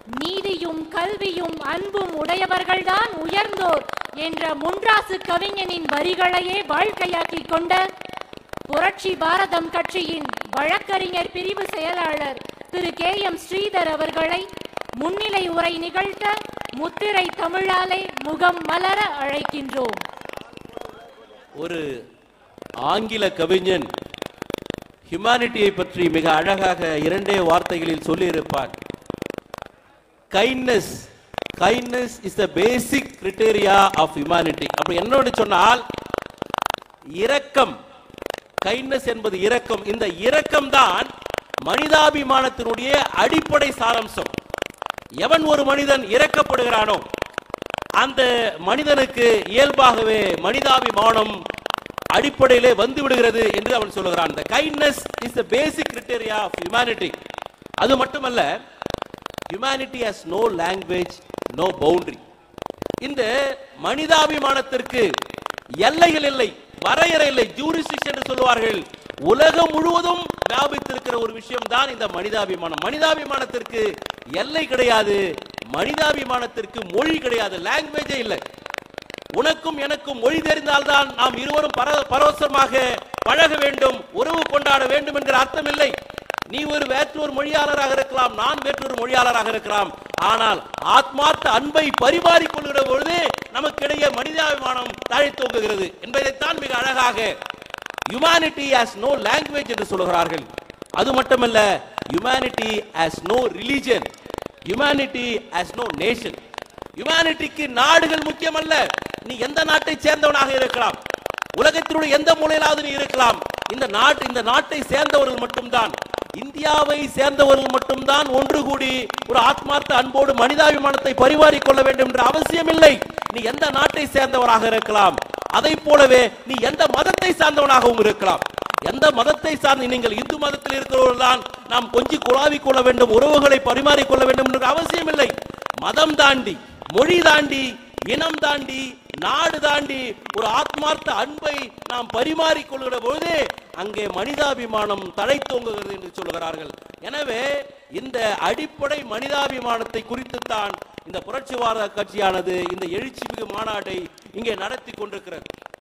நீதியும் கல்வியும் அன்பும் உடையவர்கள்தான் உயர்ந்தோர் என்ற முன்றாசு கவிஞனின் வரிகளையே வாழ்க்கையாக்கிக் கொண்ட புரட்சி பாரதம் கட்சியின் வழக்கறிஞர் பிரிவு செயலாளர் திரு கே எம் ஸ்ரீதர் அவர்களை முன்னிலை உரை நிகழ்த்த முத்திரை தமிழாலே முகம் மலர அழைக்கின்றோம் ஒரு ஆங்கில கவிஞன் ஹியூமானிட்டியை பற்றி மிக அழகாக இரண்டே வார்த்தைகளில் சொல்லியிருப்பார் kindness kindness is the basic criteria of humanity அப்படி என்னோடு சொன்னால் இரக்கம் கைண்ட்னஸ் என்பது இரக்கம் இந்த இரக்கம் தான் மனிதாபிமானத்தினுடைய அடிப்படை சாராம்சம் எவன் ஒரு மனிதன் இறக்கப்படுகிறானோ அந்த மனிதனுக்கு இயல்பாகவே மனிதாபிமானம் அடிப்படையிலே வந்து விடுகிறது என்று அவன் சொல்லுகிறான் the kindness is the basic criteria of humanity அது மட்டுமல்ல humanity has no language no boundary இந்த மனிதாபிமானத்திற்கு எல்லைகள் இல்லை வரையறை இல்லை ஜூரிஸ்டிக்ஷன் என்று சொல்லுவார்கள் உலகம் முழுவதும் வியாபித்திருக்கிற ஒரு விஷயம் தான் இந்த மனிதாபிமானம் மனிதாபிமானத்திற்கு எல்லை கிடையாது மனிதாபிமானத்திற்கு மொழி கிடையாது லாங்குவேஜே இல்லை உனக்கும் எனக்கும் மொழி தெரிந்தால்தான் நாம் இருவரும் பர- பரவசமாக பழக வேண்டும் உறவு கொண்டாட வேண்டும் என்கிற அர்த்தம் இல்லை நீ ஒரு வேற்றொரு மொழியாளராக இருக்கலாம் நான் வேற்றொரு மொழியாளராக இருக்கலாம் ஆனால் ஆத்மார்த்த அன்பை பரிமாறிக் கொள்கிற பொழுது நமக்கிடையே மனிதாபிமானம் தழைத்தோங்குகிறது என்பதைத்தான் மிக அழகாக humanity has no language என்று சொல்கிறார்கள் அது மட்டுமல்ல humanity has no religion humanity has no nation ஹியூமானிட்டிக்கு நாடுகள் முக்கியமல்ல நீ எந்த நாட்டை சேர்ந்தவனாக இருக்கலாம் உலகத்தினுடைய எந்த மூலையிலாவது நீ இருக்கலாம் இந்த நாட்டு இந்த நாட்டை சேர்ந்தவர்கள் மட்டும்தான் இந்தியாவை சேர்ந்தவர்கள் மட்டும்தான் ஒன்று கூடி ஒரு ஆத்மார்த்த அன்போடு மனிதாபிமானத்தை பரிமாறிக் கொள்ள வேண்டும் என்ற அவசியம் இல்லை நீ எந்த நாட்டை சேர்ந்தவராக இருக்கலாம் அதை போலவே நீ எந்த மதத்தை சார்ந்தவனாகவும் இருக்கலாம் எந்த மதத்தை சார்ந்து நீங்கள் இந்து மதத்தில் இருக்கிறவர்கள் தான் நாம் கொஞ்சி குழாவிக் கொள்ள வேண்டும் உறவுகளை பரிமாறிக் கொள்ள வேண்டும் என்ற அவசியம் இல்லை மதம் தாண்டி மொழி தாண்டி இனம் தாண்டி நாடு தாண்டி ஒரு ஆத்மார்த்த அன்பை நாம் பரிமாறிக் கொள்கிற பொழுது அங்கே மனிதாபிமானம் தழைத்தோங்குகிறது என்று சொல்கிறார்கள் எனவே இந்த அடிப்படை மனிதாபிமானத்தை குறித்துத்தான் இந்த புரட்சிவாத கட்சியானது இந்த எழுச்சிமிகு மாநாட்டை இங்கே நடத்தி கொண்டிருக்கிறது